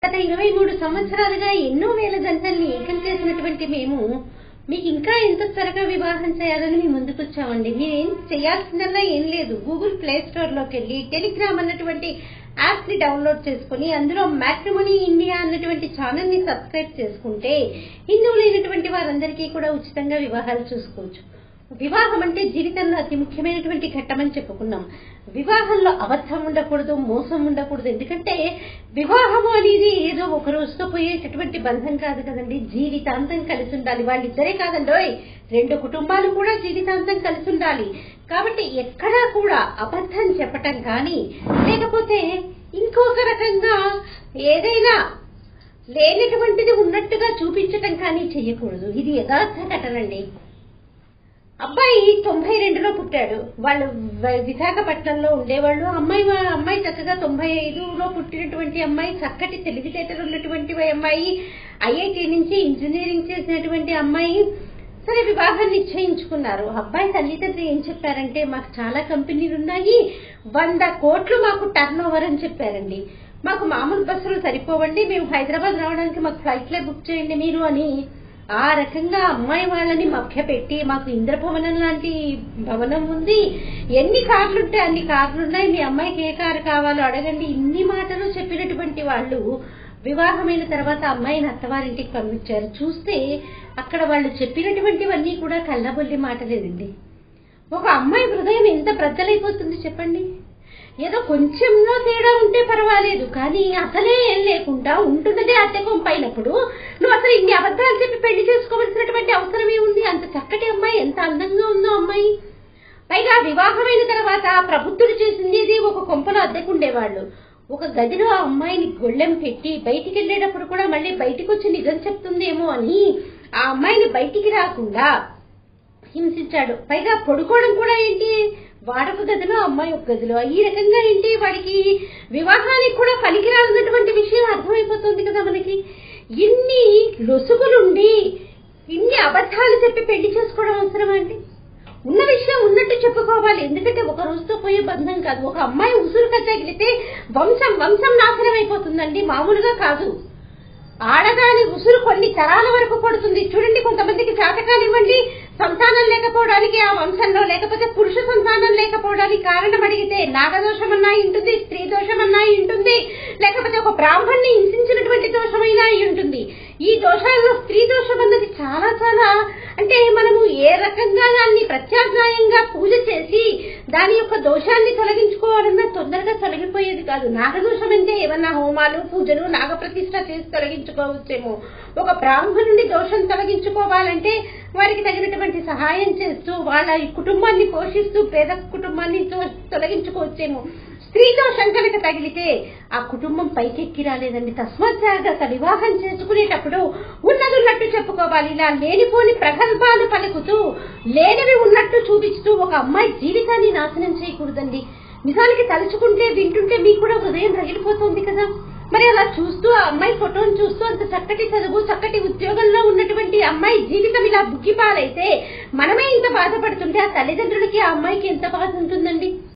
గత ఇరవై మూడు సంవత్సరాలుగా ఎన్నో వేల జంటల్ని ఏకం చేసినటువంటి మేము మీకు ఇంకా ఎంత త్వరగా వివాహం చేయాలని మీ ముందుకు వచ్చామండి మీరేం చేయాల్సిందల్లా ఏం లేదు గూగుల్ ప్లే స్టోర్ లోకి వెళ్ళి టెలిగ్రామ్ అన్నటువంటి యాప్ ని డౌన్లోడ్ చేసుకుని అందులో మ్యాట్రిమోనీ ఇండియా అన్నటువంటి ఛానల్ ని సబ్స్క్రైబ్ చేసుకుంటే హిందువులైనటువంటి వారందరికీ కూడా ఉచితంగా వివాహాలు చూసుకోవచ్చు వివాహం అంటే జీవితంలో అతి ముఖ్యమైనటువంటి ఘట్టమని చెప్పుకున్నాం వివాహంలో అబద్ధం ఉండకూడదు మోసం ఉండకూడదు ఎందుకంటే వివాహము అనేది ఏదో ఒక రోజుతో పోయేటటువంటి బంధం కాదు కదండి జీవితాంతం కలిసి ఉండాలి వాళ్ళిద్దరే కాదండి రెండు కుటుంబాలు కూడా జీవితాంతం కలిసి ఉండాలి కాబట్టి ఎక్కడా కూడా అబద్ధం చెప్పటం కానీ లేకపోతే ఇంకొక రకంగా ఏదైనా లేనటువంటిది ఉన్నట్టుగా చూపించటం కానీ చెయ్యకూడదు ఇది యథార్థ ఘటనండి అబ్బాయి తొంభై రెండులో పుట్టాడు వాళ్ళు వ- విశాఖపట్నంలో ఉండేవాళ్ళు అమ్మాయి వా- అమ్మాయి చక్కగా తొంభై ఐదులో పుట్టినటువంటి అమ్మాయి చక్కటి తెలివితేటలు ఉన్నటువంటి అమ్మాయి ఐఐటి నుంచి ఇంజనీరింగ్ చేసినటువంటి అమ్మాయి సరే వివాహం నిశ్చయించుకున్నారు అబ్బాయి తల్లిదండ్రులు ఏం చెప్పారంటే మాకు చాలా కంపెనీలు ఉన్నాయి వంద కోట్లు మాకు టర్న్ ఓవర్ అని చెప్పారండి మాకు మామూలు బస్సులు సరిపోవండి మేము హైదరాబాద్ రావడానికి మాకు ఫ్లైట్లే బుక్ చేయండి మీరు అని ఆ రకంగా అమ్మాయి వాళ్ళని మభ్యపెట్టి మాకు ఇంద్రభవనం లాంటి భవనం ఉంది ఎన్ని కార్లు ఉంటే అన్ని కార్లు ఉన్నాయి మీ అమ్మాయికి ఏ కారు కావాలో అడగండి ఇన్ని మాటలు చెప్పినటువంటి వాళ్ళు వివాహమైన తర్వాత అమ్మాయిని అత్తవారింటికి పంపించారు చూస్తే అక్కడ వాళ్ళు చెప్పినటువంటివన్నీ కూడా కళ్ళబొల్లి మాటలేదండి ఒక అమ్మాయి హృదయం ఎంత బ్రద్దలైపోతుంది చెప్పండి ఏదో కొంచెంలో తేడా ఉంటే పర్వాలేదు కానీ అసలే ఏం లేకుండా ఉంటున్నదే అద్దె కొంపైనప్పుడు నువ్వు అసలు ఇన్ని అబద్ధాలు చెప్పి పెళ్లి చేసుకోవాల్సినటువంటి అవసరం ఏముంది అంత చక్కటి అమ్మాయి ఎంత అందంగా ఉందో అమ్మాయి పైగా వివాహమైన తర్వాత ప్రబుద్ధుడు చేసింది ఇది ఒక కొంపలో అద్దెకుండేవాళ్ళు ఒక గదిలో ఆ అమ్మాయిని గొళ్ళెం పెట్టి బయటికి వెళ్ళేటప్పుడు కూడా మళ్ళీ బయటికి వచ్చి నిజం చెప్తుందేమో అని ఆ అమ్మాయిని బయటికి రాకుండా హింసించాడు పైగా పడుకోవడం కూడా ఏంటి వాడొక గదిలో అమ్మాయి ఒక గదిలో ఈ రకంగా ఏంటి వాడికి వివాహానికి కూడా పనికిరాలన్నటువంటి విషయం అర్థమైపోతుంది కదా మనకి ఇన్ని లొసుగులుండి ఇన్ని అబద్ధాలు చెప్పి పెళ్లి చేసుకోవడం అవసరం అండి ఉన్న విషయం ఉన్నట్టు చెప్పుకోవాలి ఎందుకంటే ఒక రోజుతో పోయే బంధం కాదు ఒక అమ్మాయి ఉసురు తగిలితే వంశం వంశం నాశనం అయిపోతుందండి మామూలుగా కాదు ఆడదాని ఉసురు కొన్ని తరాల వరకు పడుతుంది చూడండి కొంతమందికి జాతకాలు ఇవ్వండి సంతానం లేకపోవడానికి ఆ వంశంలో లేకపోతే పురుష సంతానం లేకపోవడానికి కారణం అడిగితే నాగదోషం అన్నా ఉంటుంది స్త్రీ దోషం అన్నా ఉంటుంది లేకపోతే ఒక బ్రాహ్మణ్ణి హింసించినటువంటి దోషమైనా అయి ఉంటుంది ఈ దోషాల్లో స్త్రీ దోషం అన్నది చాలా చాలా అంటే మనము ఏ రకంగా దాన్ని ప్రత్యామ్నాయంగా పూజ చేసి దాని యొక్క దోషాన్ని తొలగించుకోవాలన్నా తొందరగా తొలగిపోయేది కాదు నాగదోషం అంటే ఏమన్నా హోమాలు పూజలు నాగప్రతిష్ఠ చేసి తొలగించుకోవచ్చేమో ఒక బ్రాహ్మణుడి దోషం తొలగించుకోవాలంటే వారికి తగినటువంటి సహాయం చేస్తూ వాళ్ళ ఈ కుటుంబాన్ని పోషిస్తూ పేద కుటుంబాన్ని తో- తొలగించుకోవచ్చేమో స్త్రీ దోషం కనుక తగిలితే ఆ కుటుంబం పైకెక్కి రాలేదండి తస్మాత్ జాగ్రత్త వివాహం చేసుకునేటప్పుడు ఉన్నది ఉన్నట్టు చెప్పుకోవాలి ఇలా లేనిపోని ప్రగల్భాలు పలుకుతూ లేనివి ఉన్నట్టు చూపిస్తూ ఒక అమ్మాయి జీవితాన్ని నాశనం చేయకూడదండి నిజానికి తలుచుకుంటే వింటుంటే మీకు కూడా హృదయం రగిలిపోతుంది కదా మరి అలా చూస్తూ ఆ అమ్మాయి ఫోటోను చూస్తూ అంత చక్కటి చదువు చక్కటి ఉద్యోగంలో ఉన్నటువంటి అమ్మాయి జీవితం ఇలా బుగ్గిపాలైతే మనమే ఇంత బాధపడుతుంటే ఆ తల్లిదండ్రులకి ఆ అమ్మాయికి ఎంత బాధ ఉంటుందండి